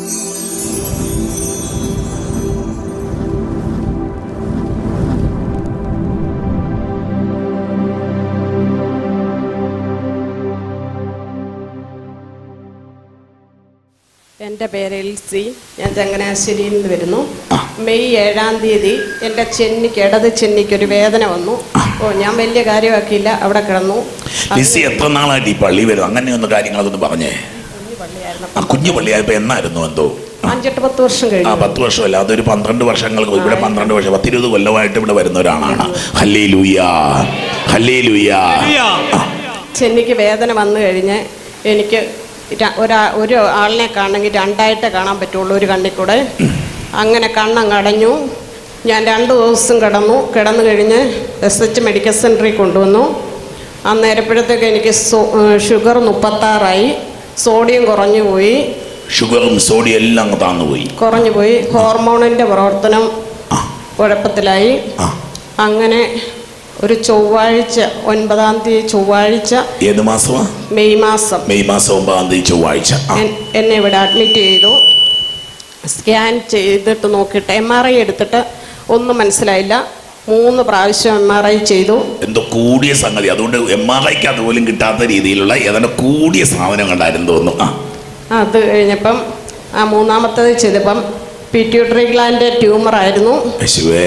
എൻ്റെ പേര് എൽസി ഞാൻ ചങ്ങനാശ്ശേരിയിൽ നിന്ന് വരുന്നു മെയ് ഏഴാം തീയതി എൻ്റെ ചെന്നിക്ക് ഇടത് ചെന്നിക്ക് ഒരു വേദന വന്നു ഓ ഞാൻ വലിയ കാര്യമാക്കിയില്ല അവിടെ കിടന്നു ലിസി എത്ര നാളായിട്ട് ഈ പള്ളി വരും അങ്ങനെയൊന്ന് കാര്യങ്ങളൊന്ന് പറഞ്ഞേ ആ കുഞ്ഞു പള്ളിയായപ്പോ എന്നായിരുന്നു എന്തോ അഞ്ചെട്ട് പത്ത് വർഷം ആ കഴിഞ്ഞു പത്ത് വർഷമല്ല അതൊരു പന്ത്രണ്ട് വർഷങ്ങൾക്ക് ഇവിടെ പന്ത്രണ്ട് വർഷം പത്തിരുപത് കൊല്ലമായിട്ട് ഇവിടെ വരുന്ന ഒരാളാണ് ഹല്ലേ ലൂയാ ഹല്ലേ ലൂയാ ചെന്നിക്ക് വേദന വന്നു കഴിഞ്ഞ് എനിക്ക് ര- ഒരാ ഒരു ആളിനെ കാണണമെങ്കിൽ രണ്ടായിട്ടേ കാണാൻ പറ്റുള്ളൂ ഒരു കണ്ണിൽ കൂടെ അങ്ങനെ കണ്ണങ്ങ് അടഞ്ഞു ഞാൻ രണ്ട് ദിവസം കിടന്നു കിടന്നു കഴിഞ്ഞ് എസ് എച്ച് മെഡിക്കൽ സെൻറ്ററിൽ കൊണ്ടുവന്നു അന്നേരപ്പോഴത്തേക്ക് എനിക്ക് സോ- ഏഹ് ഷുഗർ മുപ്പത്താറായി സോഡിയം കുറഞ്ഞു പോയി ഷുഗറും സോഡിയം എല്ലാം അങ്ങ് താന്നുപോയി കുറഞ്ഞു പോയി ഹോർമോണിൻ്റെ പ്രവർത്തനം ആ കുഴപ്പത്തിലായി ആ അങ്ങനെ ഒരു ചൊവ്വാഴ്ച ഒൻപതാം തീയതി ചൊവ്വാഴ്ച ഏത് മാസമാ മെയ് മാസം മെയ് മാസം ഒമ്പതാം തീയതി ചൊവ്വാഴ്ച ആ എൻ- എന്നെ ഇവിടെ അഡ്മിറ്റ് ചെയ്തു സ്കാൻ ചെയ്തിട്ട് നോക്കിയിട്ട് എം ആർ ഐ എടുത്തിട്ട് ഒന്നും മനസ്സിലായില്ല മൂന്ന് പ്രാവശ്യം എം ആർ ഐ ചെയ്തു എന്തോ കൂടിയ സംഗതി അതുകൊണ്ട് എം ആർ ഐക്ക് അതുപോലും കിട്ടാത്ത രീതിയിലുള്ള ഏതാണ്ട് കൂടിയ സാധനം കണ്ടായിരുന്നു തോന്നുന്നു ആ അത് കഴിഞ്ഞപ്പം ആ മൂന്നാമത്തത് ചെയ്തപ്പം പിറ്റ്യൂട്ടറി ഗ്ലാൻഡ് ട്യൂമർ ആയിരുന്നു യേശുവേ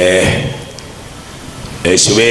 യേശുവേ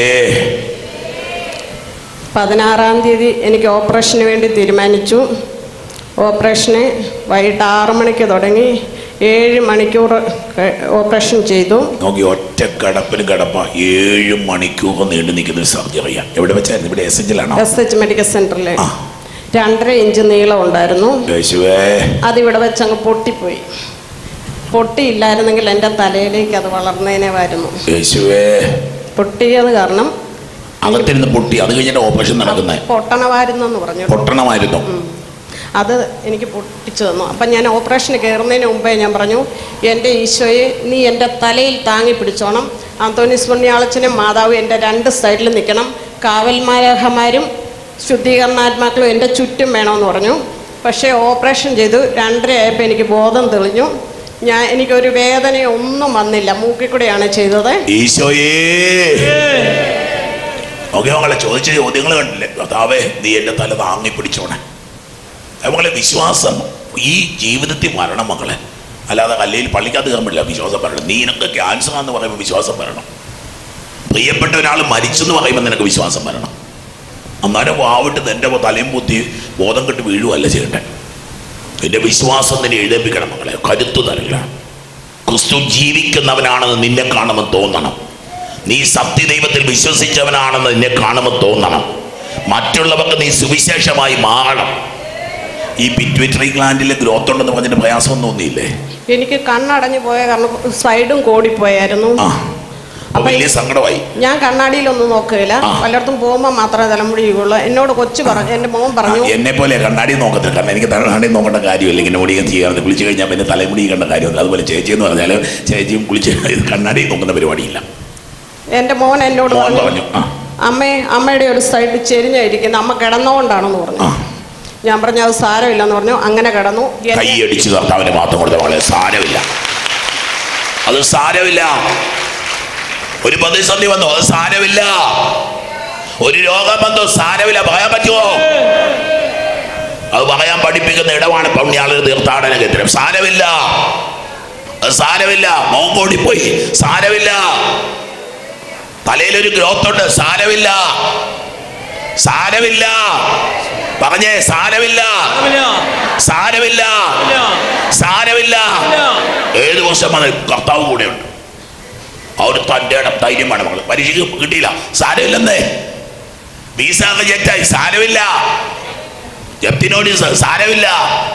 പതിനാറാം തീയതി എനിക്ക് ഓപ്പറേഷന് വേണ്ടി തീരുമാനിച്ചു ഓപ്പറേഷന് വൈകിട്ട് ആറ് മണിക്ക് തുടങ്ങി ഏഴ് മണിക്കൂർ ക- ഓപ്പറേഷൻ ചെയ്തു നോക്കി ഒറ്റ കിടപ്പിന് കിടപ്പ ഏഴ് മണിക്കൂർ നീണ്ടു നിൽക്കുന്ന ഒരു സർജറിയാണ് എവിടെ വെച്ചായിരുന്നു ഇവിടെ എസ് എച്ചിലാണോ എസ് എച്ച് മെഡിക്കൽ സെൻറ്ററിൽ ആ. രണ്ടര ഇഞ്ച് നീളം ഉണ്ടായിരുന്നു യേശുവേ അതിവിടെ വെച്ച് അങ്ങ് പൊട്ടിപ്പോയി പൊട്ടിയില്ലായിരുന്നെങ്കിൽ എൻ്റെ തലയിലേക്ക് അത് വളർന്നതിനായിരുന്നു യേശുവേ പൊട്ടിയത് കാരണം അകത്തിരുന്ന് പൊട്ടി അത് കഴിഞ്ഞിട്ട് ഓപ്പറേഷൻ നടക്കുന്നത് പൊട്ടണമായിരുന്നെന്ന് പറഞ്ഞു പൊട്ടണമായിരുന്നു അത് എനിക്ക് പൊട്ടിച്ചു തന്നു അപ്പം ഞാൻ ഓപ്പറേഷന് കയറുന്നതിന് മുമ്പേ ഞാൻ പറഞ്ഞു എൻ്റെ ഈശോയെ നീ എൻ്റെ തലയിൽ താങ്ങി പിടിച്ചോണം അന്തോണിസ് പുണ്യാളച്ചനും മാതാവും എൻ്റെ രണ്ട് സൈഡിൽ നിൽക്കണം കാവൽമാരഹമാരും ശുദ്ധീകരണാത്മാക്കളും എൻ്റെ ചുറ്റും വേണമെന്ന് പറഞ്ഞു പക്ഷേ ഓപ്പറേഷൻ ചെയ്തു രണ്ടര ആയപ്പോൾ എനിക്ക് ബോധം തെളിഞ്ഞു ഞാൻ എനിക്കൊരു വേദനയോ ഒന്നും വന്നില്ല മൂക്കിൽ കൂടെയാണ് ചെയ്തത് ഈശോയേ ഓക്കെ മകളെ ചോദിച്ച ചോദ്യങ്ങൾ കണ്ടില്ലേ കർത്താവേ നീ എൻ്റെ തല താങ്ങി പിടിച്ചോണേ അത് മകളെ വിശ്വാസം ഈ ജീവിതത്തിൽ മരണം മകളെ അല്ലാതെ കല്ലയിൽ പള്ളിക്കകത്ത് കയറാൻ പറ്റില്ല വിശ്വാസം പറയണം നീ നിനക്ക് ക്യാൻസർ എന്ന് പറയുമ്പോൾ വിശ്വാസം വരണം പ്രിയപ്പെട്ട ഒരാൾ മരിച്ചെന്ന് പറയുമ്പോൾ നിനക്ക് വിശ്വാസം വരണം അന്നേരം വാവിട്ട് നിന്റെ തലയും കുത്തി ബോധം കെട്ട് വീഴുവല്ല ചെയ്യണ്ടേ നിന്റെ വിശ്വാസം നിന്നെ എഴുതേപ്പിക്കണം മകളെ കരുത്തു തരില്ല ക്രിസ്തു ജീവിക്കുന്നവനാണെന്ന് നിന്നെ കാണുമ്പോൾ തോന്നണം നീ സത്യദൈവത്തിൽ വിശ്വസിച്ചവനാണെന്ന് നിന്നെ കാണുമ്പോൾ തോന്നണം മറ്റുള്ളവർക്ക് നീ സുവിശേഷമായി മാറണം ഈ പിറ്റ്വിറ്ററി ഗ്ലാൻഡിലെ ഗ്രോത്ത് ഉണ്ടെന്ന് പറഞ്ഞിട്ട് പ്രയാസം തോന്നിയില്ലേ എനിക്ക് കണ്ണടഞ്ഞു പോയ കാരണം സൈഡും കോടിപ്പോയായിരുന്നു ആ അപ്പൊ അപ്പൊ ഈ- വലിയ സങ്കടമായി ഞാൻ കണ്ണാടിയിലൊന്നും നോക്കുകയില്ല ആ. പലയിടത്തും പോകുമ്പോൾ മാത്രമേ തലമുടി ചെയ്യുള്ളൂ എന്നോട് കൊച്ചു പറഞ്ഞു എൻ്റെ മോൻ പറഞ്ഞു എന്നെ പോലെ കണ്ണാടി നോക്കത്തില്ല കാരണം എനിക്ക് കണ്ണാടി നോക്കേണ്ട കാര്യമില്ല ഇങ്ങനെ ഓടിയും ചെയ്യാറുണ്ട് കുളിച്ച് കഴിഞ്ഞാൽ പിന്നെ തലമുടി കണ്ട കാര്യമില്ല അതുപോലെ ചേച്ചി എന്ന് പറഞ്ഞാൽ ചേച്ചിയും കുളിച്ച് കണ്ണാടി നോക്കുന്ന പരിപാടിയില്ല എൻ്റെ മോൻ എന്നോട് മോൻ പറഞ്ഞു പറഞ്ഞു ആ അമ്മേ അമ്മയുടെ ഒരു സൈഡ് ചെരിഞ്ഞായിരിക്കുന്നു അമ്മ കിടന്നുകൊണ്ടാണെന്ന് പറഞ്ഞു ആ ഞാൻ പറഞ്ഞു അത് സാരമില്ലെന്ന് പറഞ്ഞു അങ്ങനെ കിടന്നു എന്നെ- കൈയടിച്ച് കർത്താവിന് മാത്രം കൊടുത്ത മകളെ സാരമില്ല അത് സാരമില്ല ഒരു പ്രതിസന്ധി വന്നു അത് സാരമില്ല ഒരു രോഗം വന്നു സാരമില്ല പറയാൻ പറ്റുമോ അത് പറയാൻ പഠിപ്പിക്കുന്ന ഇടമാണ് പുണ്യാളർ തീർത്ഥാടന കേന്ദ്രം സാരമില്ല അത് സാരമില്ല മോങ്കോടി പോയി സാരമില്ല തലയിലൊരു ഗ്രോത്ത് ഉണ്ട് സാരമില്ല സാരമില്ല പറഞ്ഞേ സാരമില്ല സാരമില്ല സാരമില്ല ഏഴ് വർഷം വന്ന് കർത്താവ് കൂടെയുണ്ട് ആ ഒരു തൻ്റെ ഇടം ധൈര്യം വേണം മകള് പരീക്ഷയ്ക്ക് കിട്ടിയില്ല സാരമില്ലെന്നേ വീസ ജെറ്റായി സാരമില്ല ജപ്തിനോട് സാരമില്ല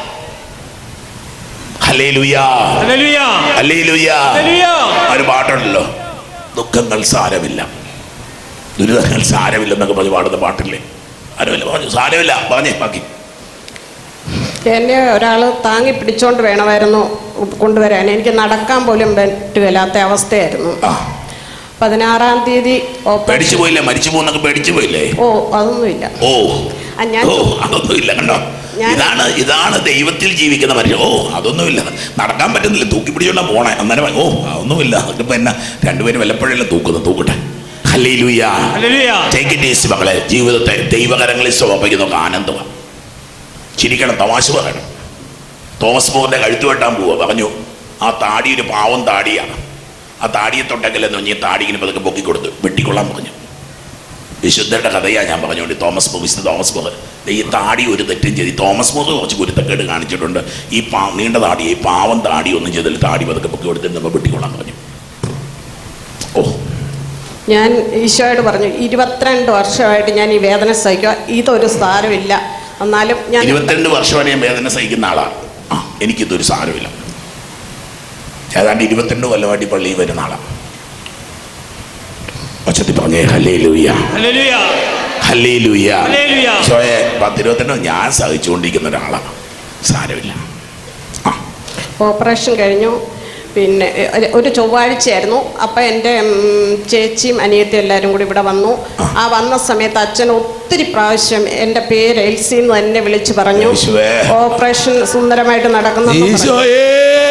ഹലേ ലുയാ ഹല്ലേലൂയ. ഹലേ ലുയാ ഹല്ലേലൂയ. ഒരു പാട്ടുണ്ടല്ലോ ദുഃഖങ്ങൾ സാരമില്ല ദുരിതങ്ങൾ സാരമില്ലെന്നൊക്കെ പറഞ്ഞ് പാടുന്ന പാട്ടില്ലേ സാരമില്ല പറഞ്ഞു സാരമില്ല പറഞ്ഞേ ബാക്കി എന്നെ ഒരാൾ താങ്ങി പിടിച്ചോണ്ട് വേണമായിരുന്നു കൊണ്ടുവരാൻ എനിക്ക് നടക്കാൻ പോലും പറ്റുകയില്ലാത്ത അവസ്ഥയായിരുന്നു ആ പതിനാറാം തീയതി ഓപ്പറേഷൻ പേടിച്ചു പോയില്ലേ മരിച്ചു പോകുന്നൊക്കെ പേടിച്ചു പോയില്ലേ ഓ അതൊന്നുമില്ല ഓ ആ, ഞാൻ ഓ അതൊന്നും ഇല്ല കണ്ടോ ഞാൻ ഇതാണ് ഇതാണ് ദൈവത്തിൽ ജീവിക്കുന്ന മനുഷ്യൻ ഓ അതൊന്നുമില്ല നടക്കാൻ പറ്റുന്നില്ല തൂക്കി പിടിച്ചോണ്ടാ പോണേ അന്നേരം ഓ അതൊന്നുമില്ല അതിപ്പോ എന്നാ രണ്ടുപേരും വല്ലപ്പോഴല്ലേ തൂക്കുന്നു തൂക്കട്ടെ hallelujah hallelujah take it easy മകളെ ജീവിതത്തെ ദൈവകരങ്ങളിൽ സമർപ്പിക്കുന്ന ആനന്ദമാണ് ചിരിക്കണം തമാശ പറയണം തോമസ് മോഹന്റെ കഴുത്ത് വെട്ടാൻ പോവുക പറഞ്ഞു ആ താടി ഒരു പാവം താടിയാണ് ആ താടിയെ തൊട്ടെങ്കിലെന്ന് പറഞ്ഞ് ഈ താടി ഇങ്ങനെ പതുക്കെ പൊക്കി കൊടുത്തു വെട്ടിക്കൊള്ളാൻ പറഞ്ഞു വിശുദ്ധരുടെ കഥയാണ് ഞാൻ പറഞ്ഞുകൊണ്ട് തോമസ് മോ വിശുദ്ധ തോമസ് മോഹൻ ദേ ഈ താടി ഒരു തെറ്റും ചെയ്ത് ഈ തോമസ് മോഹൻ കുറച്ച് കുരുത്തക്കേട് കാണിച്ചിട്ടുണ്ട് ഈ പാ നീണ്ട താടി ഈ പാവം താടി ഒന്നും ചെയ്തില്ല താടി പതുക്കെ പൊക്കി കൊടുത്തിട്ട് നമ്മൾ വെട്ടിക്കൊള്ളാൻ പറഞ്ഞു ഓ ഞാൻ ഈശോയോട് പറഞ്ഞു ഇരുപത്തിരണ്ട് വർഷമായിട്ട് ഞാൻ ഈ വേദന സഹിക്കുക ഇതൊരു സാരമില്ല എന്നാലും ഞാൻ ഇരുപത്തിരണ്ട് വർഷമാണ് ഞാൻ വേദന സഹിക്കുന്ന ആളാണ് ആ എനിക്കിതൊരു സാരമില്ല ഏതാണ്ട് ഇരുപത്തിരണ്ട് കൊല്ലമായിട്ട് ഈ പള്ളിയിൽ വരുന്ന ആളാണ് ഒച്ചത്തിൽ പറഞ്ഞേ ഹല്ലേ ലൂയ ഹല്ലേലൂയ ഹല്ലേ ലൂയ ഹല്ലേലൂയ. ഈശോയെ പത്തിരുപത്തിരണ്ട് ഞാൻ സഹിച്ചുകൊണ്ടിരിക്കുന്ന ഒരാളാണ് സാരമില്ല ആ ഓപ്പറേഷൻ കഴിഞ്ഞു പിന്നെ ഒരു- ഒരു ചൊവ്വാഴ്ചയായിരുന്നു അപ്പം എൻ്റെ ഉം, ചേച്ചിയും അനിയത്തിയും എല്ലാവരും കൂടി ഇവിടെ വന്നു ആ വന്ന സമയത്ത് അച്ഛൻ ഒത്തിരി പ്രാവശ്യം എൻ്റെ പേര് എൽസി എന്ന് തന്നെ വിളിച്ചു പറഞ്ഞു യേശുവേ. ഓപ്പറേഷൻ സുന്ദരമായിട്ട് നടക്കുന്നു ഈശോയേ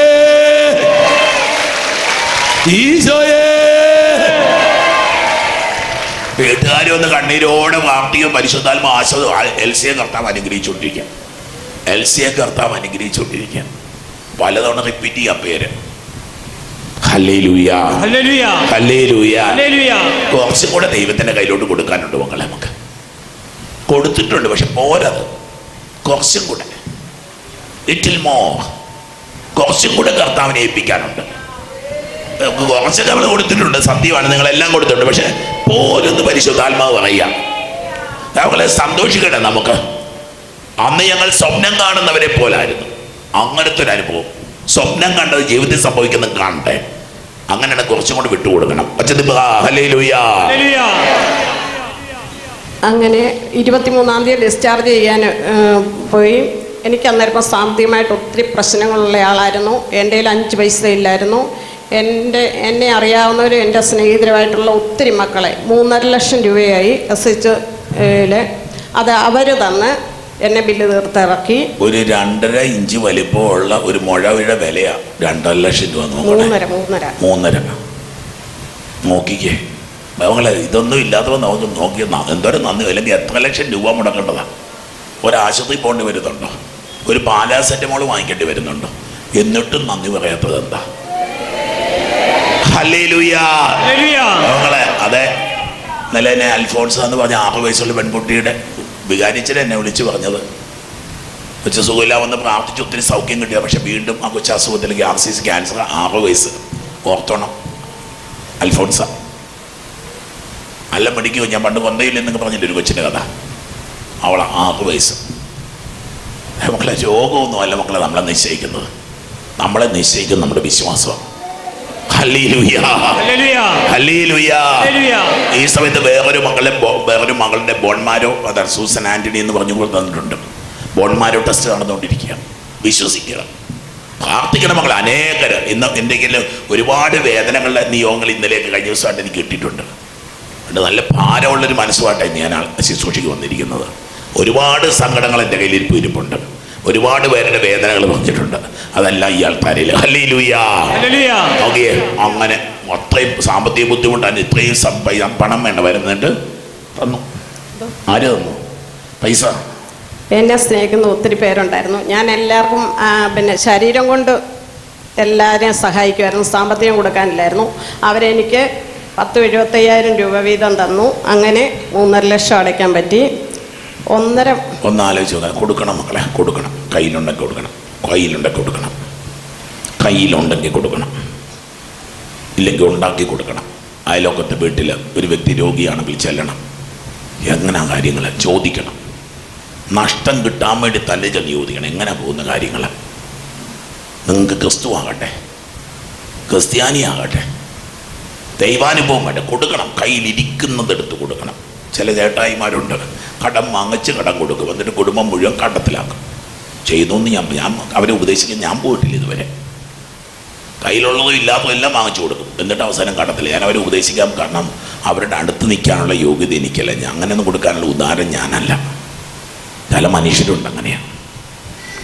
ഈശോയേ വീട്ടുകാരും ഒന്ന് കണ്ണീരോടെ വാർത്തയോ പരിശുദ്ധാത്മ ആശ്വതോ എൽസിയെ കർത്താവ് അനുഗ്രഹിച്ചുകൊണ്ടിരിക്കുക എൽസിയെ കർത്താവ് അനുഗ്രഹിച്ചുകൊണ്ടിരിക്കുക പലതവണ റിപ്പീറ്റ് ചെയ്യാം പേര് ഹല്ലേലൂയ ഹല്ലേലൂയ ഹല്ലേലൂയ ഹല്ലേലൂയ കുറച്ചും കൂടെ ദൈവത്തിന്റെ കയ്യിലോട്ട് കൊടുക്കാനുണ്ട് മക്കളെ നമുക്ക് കൊടുത്തിട്ടുണ്ട് പക്ഷെ പോരത് കുറച്ചും കൂടെ ലിറ്റിൽ മോ കുറച്ചും കൂടെ കർത്താവിനെ ഏൽപ്പിക്കാനുണ്ട് നമുക്ക് കുറച്ചൊക്കെ നമ്മൾ കൊടുത്തിട്ടുണ്ട് സത്യമാണ് നിങ്ങളെല്ലാം കൊടുത്തിട്ടുണ്ട് പക്ഷെ പോരൊന്ന് പരിശുദ്ധാത്മാവ് പറയാം നമ്മളെ സന്തോഷിക്കട്ടെ നമുക്ക് അന്ന് ഞങ്ങൾ സ്വപ്നം കാണുന്നവരെ പോലായിരുന്നു അങ്ങനത്തെ ഒരു അനുഭവം സ്വപ്നം കണ്ടത് ജീവിതത്തിൽ സംഭവിക്കുന്നത് കാണട്ടെ അങ്ങനെയാണ് കുറച്ചും കൂടെ വിട്ടുകൊടുക്കണം അച്ഛൻ ഹല്ലേലൂയാ ഹല്ലേലൂയ അങ്ങനെ ഇരുപത്തിമൂന്നാം തീയതി ഡിസ്ചാർജ് ചെയ്യാൻ ഏഹ്, പോയി എനിക്ക് അന്നേരം സാമ്പത്തികമായിട്ട് ഒത്തിരി പ്രശ്നങ്ങളുള്ള ആളായിരുന്നു എൻ്റെ കയ്യിൽ അഞ്ച് പൈസ ഇല്ലായിരുന്നു എൻ്റെ എന്നെ അറിയാവുന്നവരും എൻ്റെ സ്നേഹിതരുമായിട്ടുള്ള ഒത്തിരി മക്കളെ മൂന്നര ലക്ഷം രൂപയായി എസ് എച്ച് അത് അവർ തന്ന് എന്നെ ബില്ല് തീർത്തിറക്കി ഒരു രണ്ടര ഇഞ്ച് വലിപ്പമുള്ള ഒരു മുഴയുടെ വിലയാ രണ്ടര ലക്ഷം രൂപ നോക്കണേ മൂന്നര മൂന്നര മൂന്നര നോക്കിക്കേ മകളെ ഇതൊന്നും ഇല്ലാത്തവ നമുക്ക് നോക്കി എന്തോരം നന്ദി അല്ലെങ്കിൽ എത്ര ലക്ഷം രൂപ മുടക്കേണ്ടതാ ഒരാശുപത്രി പോകേണ്ടി വരുന്നുണ്ടോ ഒരു പാലാസെറ്റമോൾ വാങ്ങിക്കേണ്ടി വരുന്നുണ്ടോ എന്നിട്ടും നന്ദി പറയാത്തത് എന്താ ഹല്ലേലൂയാ ഹല്ലേലൂയ മകളെ അതെ ഇന്നലെ എന്നെ അൽഫോൺസ് എന്ന് പറഞ്ഞ ആറ് വയസ്സുള്ള പെൺകുട്ടിയുടെ വികാരിച്ചത് എന്നെ വിളിച്ചു പറഞ്ഞത് കൊച്ചു സുഖമില്ല വന്ന് പ്രാർത്ഥിച്ച് ഒത്തിരി സൗഖ്യം കിട്ടിയ പക്ഷെ വീണ്ടും ആ കൊച്ചു അസുഖത്തിലേക്ക് ആർ സി സി ക്യാൻസർ ആറ് വയസ്സ് ഓർത്തോണം അൽഫോൺസ അല്ല പഠിക്കുമോ ഞാൻ പണ്ട് കൊന്തയില്ലെന്നൊക്കെ പറഞ്ഞിട്ട് ഒരു കൊച്ചിൻ്റെ കഥ അവൾ ആറ് വയസ്സ് മക്കളെ രോഗമൊന്നും അല്ല മക്കളെ നമ്മളെ നിശ്ചയിക്കുന്നത് നമ്മളെ നിശ്ചയിക്കുന്നത് നമ്മുടെ വിശ്വാസമാണ് ഹല്ലേലൂയാ ഹല്ലേലൂയ ഹല്ലേലൂയാ ഹല്ലേലൂയ ഈ സമയത്ത് വേറൊരു മകളെ ബോ- വേറൊരു മകളുടെ ബോൺമാരോ അതാ സൂസൻ ആന്റണി എന്ന് പറഞ്ഞു കൊണ്ട് തന്നിട്ടുണ്ട് ബോൺമാരോ ടെസ്റ്റ് നടന്നുകൊണ്ടിരിക്കുക വിശ്വസിക്കണം പ്രാർത്ഥിക്കണം മകൾ അനേകർ ഇന്ന് എന്തെങ്കിലും ഒരുപാട് വേദനകളുടെ നിയോഗങ്ങൾ ഇന്നലെയൊക്കെ കഴിഞ്ഞ ദിവസമായിട്ട് എനിക്ക് കിട്ടിയിട്ടുണ്ട് അതുകൊണ്ട് നല്ല ഭാരമുള്ളൊരു മനസ്സുമായിട്ടാണ് ഞാൻ ആൾ ശുശ്രൂഷയ്ക്ക് വന്നിരിക്കുന്നത് ഒരുപാട് സങ്കടങ്ങൾ എൻ്റെ കയ്യിൽ ഇരിപ്പ് ഇരിപ്പുണ്ട് ഒരുപാട് പേരുടെ വേദനകൾ പറഞ്ഞിട്ടുണ്ട് അതെല്ലാം ഈ ആൾക്കാരിൽ ഹല്ലേലൂയാ ഹല്ലേലൂയ നോക്കിയേ അങ്ങനെ അത്രയും സാമ്പത്തിക ബുദ്ധിമുട്ടാണ് ഇത്രയും സം- പൈ- പണം വേണ്ട വരുന്നുണ്ട് തന്നു ആര് തന്നു പൈസ എന്നെ സ്നേഹിക്കുന്ന ഒത്തിരി പേരുണ്ടായിരുന്നു ഞാൻ എല്ലാവർക്കും ആ, പിന്നെ ശരീരം കൊണ്ട് എല്ലാവരെയും സഹായിക്കുമായിരുന്നു സാമ്പത്തികം കൊടുക്കാനില്ലായിരുന്നു അവരെനിക്ക് പത്ത് എഴുപത്തയ്യായിരം രൂപ വീതം തന്നു അങ്ങനെ മൂന്നര ലക്ഷം അടയ്ക്കാൻ പറ്റി ഒന്നര ഒന്ന് ആലോചിച്ച് നോക്കാം കൊടുക്കണം മക്കളെ കൊടുക്കണം കയ്യിലുണ്ടെങ്കിൽ കൊടുക്കണം കയ്യിലുണ്ടെങ്കിൽ കൊടുക്കണം കയ്യിലുണ്ടെങ്കിൽ കൊടുക്കണം ഇല്ലെങ്കിൽ ഉണ്ടാക്കി കൊടുക്കണം അയലോക്കത്തെ വീട്ടിൽ ഒരു വ്യക്തി രോഗിയാണെങ്കിൽ ചെല്ലണം എങ്ങനെ കാര്യങ്ങൾ ചോദിക്കണം നഷ്ടം കിട്ടാൻ വേണ്ടി തന്നെ ചെന്ന് ചോദിക്കണം എങ്ങനെ പോകുന്ന കാര്യങ്ങൾ നിങ്ങൾക്ക് ക്രിസ്തു ആകട്ടെ ക്രിസ്ത്യാനിയാകട്ടെ ദൈവാനുഭവം വേണ്ട കൊടുക്കണം കയ്യിലിരിക്കുന്നത് എടുത്ത് കൊടുക്കണം ചില ചേട്ടായിമാരുണ്ട് കടം വാങ്ങിച്ച് കടം കൊടുക്കും എന്നിട്ട് കുടുംബം മുഴുവൻ കടത്തിലാക്കും ചെയ്തു എന്ന് ഞാൻ ഞാൻ അവരെ ഉപദേശിക്കാൻ ഞാൻ പോയിട്ടില്ല ഇതുവരെ കയ്യിലുള്ളതും ഇല്ലാത്തതും എല്ലാം വാങ്ങിച്ചു കൊടുക്കും എന്നിട്ട് അവസാനം കടത്തില്ല ഞാൻ അവരെ ഉപദേശിക്കാൻ കാരണം അവരുടെ അടുത്ത് നിൽക്കാനുള്ള യോഗ്യത എനിക്കല്ല ഞാൻ അങ്ങനെയൊന്നും കൊടുക്കാനുള്ള ഉദാഹരണം ഞാനല്ല ചില മനുഷ്യരുണ്ട് അങ്ങനെയാണ്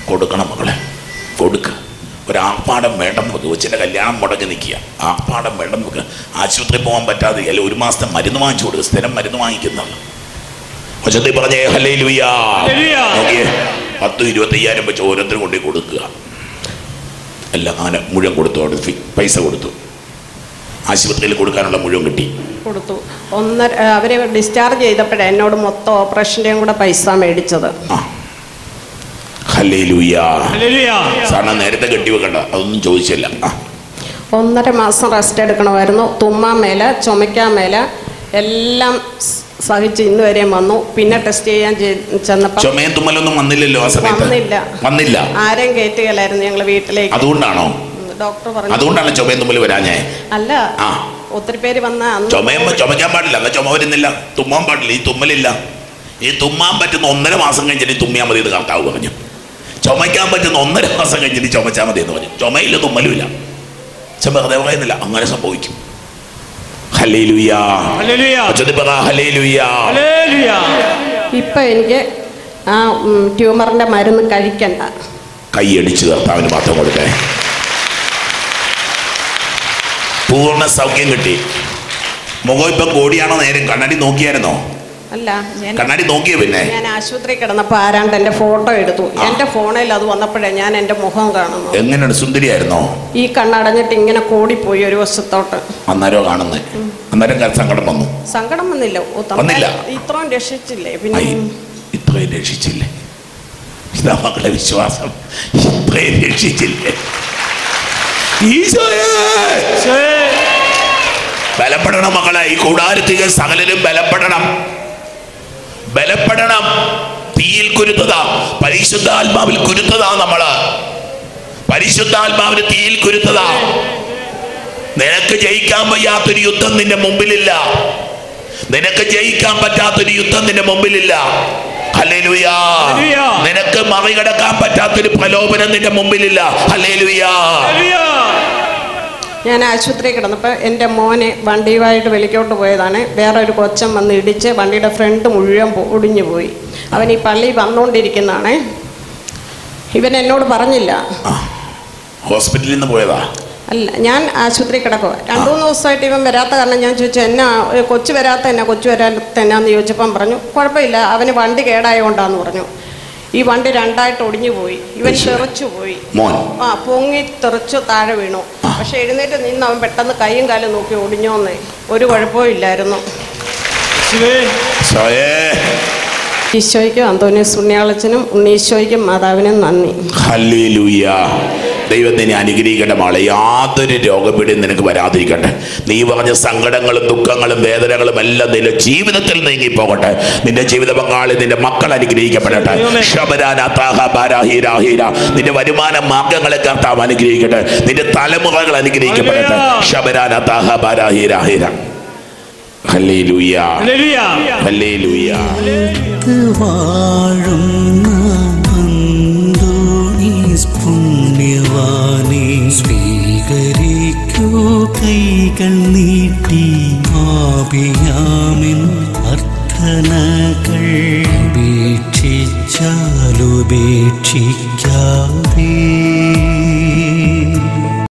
കൊടുക്കണം മകളെ കൊടുക്കുക ഒരാർപ്പാടം വേണ്ടെന്ന് വെക്കുക കൊച്ചിൻ്റെ കല്യാണം മുടങ്ങി നിൽക്കുക ആർപ്പാടം വേണ്ടെന്ന് വെക്കുക ആശുപത്രി പോകാൻ പറ്റാതെ അല്ലെ ഒരു മാസത്തെ മരുന്ന് വാങ്ങിച്ചു കൊടുക്കുക സ്ഥിരം മരുന്ന് വാങ്ങിക്കുന്നതാണ് കൊച്ചത്തി പറഞ്ഞേ ഹലേ ലുയ്യാ ഹല്ലേലൂയ. നോക്കിയേ പത്തും ഇരുപത്തയ്യായിരം വെച്ച് ഓരോരുത്തരും കൊണ്ടേ കൊടുക്കുക എല്ലാം അങ്ങനെ മുഴുവൻ കൊടുത്തു അവിടെ ഫി- പൈസ കൊടുത്തു ആശുപത്രിയിൽ കൊടുക്കാനുള്ള മുഴുവൻ കിട്ടി കൊടുത്തു ഒന്നര അവരെ ഡിസ്ചാർജ് ചെയ്തപ്പോഴേ എന്നോട് മൊത്തം ഓപ്പറേഷൻ്റെയും കൂടെ പൈസ മേടിച്ചത് ആ ഹലേ ലുയ്യാ ഹല്ലേലൂയ സാറിന് നേരത്തെ കെട്ടി വെക്കണ്ട അതൊന്നും ചോദിച്ചില്ല ആ ഒന്നര മാസം റെസ്റ്റ് എടുക്കണമായിരുന്നു തുമ്മാൻ മേല ചുമയ്ക്കാൻ മേല എല്ലാം സ് സഹിച്ച് ഇന്ന് വരെയും വന്നു പിന്നെ ടെസ്റ്റ് ചെയ്യാൻ ചെ- ചെന്നപ്പം ചുമയും തുമ്മലൊന്നും വന്നില്ലല്ലോ ആ സമയത്ത് വന്നില്ല. വന്നില്ല ആരെയും കയറ്റുകയില്ലായിരുന്നു ഞങ്ങൾ വീട്ടിലേക്ക് അതുകൊണ്ടാണോ ഡോക്ടർ പറഞ്ഞു അതുകൊണ്ടാണ് ചുമയും തുമ്മൽ വരാഞ്ഞേ അല്ല ആ. ഒത്തിരി പേര് വന്ന അന്ന് ചുമയുമ്പോ ചുമയ്ക്കാൻ പാടില്ല എന്നാ ചുമ വരുന്നില്ല തുമ്മാൻ പാടില്ല ഈ തുമ്മലില്ല ഈ തുമ്മാൻ പറ്റുന്ന ഒന്നര മാസം കഴിഞ്ഞിട്ട് തുമ്മിയാൽ മതി എന്ന് കർത്താവ് പറഞ്ഞു ചുമയ്ക്കാൻ പറ്റുന്ന ഒന്നര മാസം കഴിഞ്ഞിട്ട് ചുമച്ചാൽ മതി എന്ന് പറഞ്ഞു ചുമയില്ല തുമ്മലുമില്ല ചുമ വെറുതെ പറയുന്നില്ല അങ്ങനെ സംഭവിക്കും ഹലേ ലുയാ ഹല്ലേലൂയ പറ ഹലേ ലുയാ ഹല്ലേലൂയ ഇപ്പം എനിക്ക് ആ ഉം, ട്യൂമറിൻ്റെ മരുന്ന് കഴിക്കണ്ട കൈയടിച്ച് കർത്താവിന് മാത്രം കൊടുക്കേ പൂർണ്ണ സൗഖ്യം കിട്ടി മുഖം ഇപ്പം കോടിയാണോ നേരം കണ്ണാടി നോക്കിയായിരുന്നോ അല്ല ഞാൻ കണ്ണാടി നോക്കിയോ പിന്നെ ഞാൻ ആശുപത്രി കിടന്നപ്പോൾ ആരാണ്ട് എൻ്റെ ഫോട്ടോ എടുത്തു എൻ്റെ ഫോണിൽ അത് വന്നപ്പോഴേ ഞാൻ എൻ്റെ മുഖം കാണുന്നു എങ്ങനെയാണ് സുന്ദരിയായിരുന്നോ ഈ കണ്ണടഞ്ഞിട്ട് ഇങ്ങനെ കൂടിപ്പോയി ഒരു വശത്തോട്ട് അന്നേരോ കാണുന്നേ അന്നേരം ക- സങ്കടം വന്നു സങ്കടം വന്നില്ല ഓ, തമ്പുരാൻ വന്നില്ല. ഇത്രയും രക്ഷിച്ചില്ലേ ഐ, പിന്നെ ഇത്രയും രക്ഷിച്ചില്ലേ ഇതാ മക്കളെ വിശ്വാസം ഇത്രയും രക്ഷിച്ചില്ലേ ഈശോയേ ബലപ്പെടണം മക്കളെ ഈ കൂടാരത്തിക സകലരും ബലപ്പെടണം ബലപ്പെടണം തീയിൽ കുരുത്തതാ പരിശുദ്ധാത്മാവിൽ കുരുത്തതാ നമ്മള് പരിശുദ്ധാത്മാവിന് തീയിൽ കുരുത്തതാ നിനക്ക് ജയിക്കാൻ വയ്യാത്തൊരു യുദ്ധം നിന്റെ മുമ്പിലില്ല നിനക്ക് ജയിക്കാൻ പറ്റാത്തൊരു യുദ്ധം നിന്റെ മുമ്പിലില്ല ഹല്ലേലൂയാ ഹല്ലേലൂയ. നിനക്ക് മറികടക്കാൻ പറ്റാത്തൊരു പ്രലോഭനം നിന്റെ മുമ്പിലില്ല ഹല്ലേലൂയാ ഹല്ലേലൂയ ഞാൻ ആശുപത്രി കിടന്നപ്പോൾ എൻ്റെ മോനെ വണ്ടിയുമായിട്ട് വെളിക്കോട്ട് പോയതാണ് വേറെ ഒരു കൊച്ചൻ വന്ന് ഇടിച്ച് വണ്ടിയുടെ ഫ്രണ്ട് മുഴുവൻ പോ- ഒടിഞ്ഞു പോയി അവൻ ഈ പള്ളി വന്നുകൊണ്ടിരിക്കുന്നതാണ് ഇവൻ എന്നോട് പറഞ്ഞില്ല ഹോസ്പിറ്റലിൽ നിന്ന് പോയതാ അല്ല ഞാൻ ആശുപത്രി കിടക്കുക രണ്ടു മൂന്ന് ദിവസമായിട്ട് ഇവൻ വരാത്ത കാരണം ഞാൻ ചോദിച്ചു എന്നാ ഏ, കൊച്ചു വരാത്ത എന്നാ കൊച്ചു വരാത്ത എന്നാന്ന് ചോദിച്ചപ്പം പറഞ്ഞു കുഴപ്പമില്ല അവന് വണ്ടി കേടായതുകൊണ്ടാന്ന് പറഞ്ഞു ഈ വണ്ടി രണ്ടായിട്ട് ഒടിഞ്ഞു പോയി ഇവൻ തെറിച്ചു പോയി മോൻ ആ പൊങ്ങി തെറിച്ചു താഴെ വീണു പക്ഷെ എഴുന്നേറ്റ് നിന്ന് അവൻ പെട്ടെന്ന് കൈയും കാലും നോക്കി ഒടിഞ്ഞോന്നേ ഒരു കുഴപ്പവും ഇല്ലായിരുന്നു യേശുവേ സോയേ ഈശോയ്ക്കും അന്തോണിയസ് പുണ്യാളച്ചനും ഉണ്ണീശോയ്ക്കും മാതാവിനും നന്ദി ഹല്ലേലൂയ ദൈവം നിന്നെ അനുഗ്രഹിക്കട്ടെ മോളെ യാതൊരു രോഗപീഠയും നിനക്ക് വരാതിരിക്കട്ടെ നീ പറഞ്ഞ സങ്കടങ്ങളും ദുഃഖങ്ങളും വേദനകളും എല്ലാം നിന്റെ ജീവിതത്തിൽ നീങ്ങിപ്പോകട്ടെ നിന്റെ ജീവിത പങ്കാളി നിന്റെ മക്കൾ അനുഗ്രഹിക്കപ്പെടട്ടെ ശബരാന താഹ ബാരാഹീര ഹീര നിന്റെ വരുമാന മാർഗങ്ങളെ കർത്താവ് അനുഗ്രഹിക്കട്ടെ നിന്റെ തലമുറകൾ അനുഗ്രഹിക്കപ്പെടട്ടെ ശബരാന താഹ ബാരാഹീര ഹീര ഹല്ലേലൂയ ഹല്ലേലൂയ ഹല്ലേലൂയ വാഴുന്ന അന്തോണീസ് പുണ്യവാനെ സ്വീകരിക്കൂ കൈകൾ നീട്ടി ആപിയാമിൻ അർത്ഥനകൾ ഉപേക്ഷിച്ചാലുപേക്ഷിക്കാതെ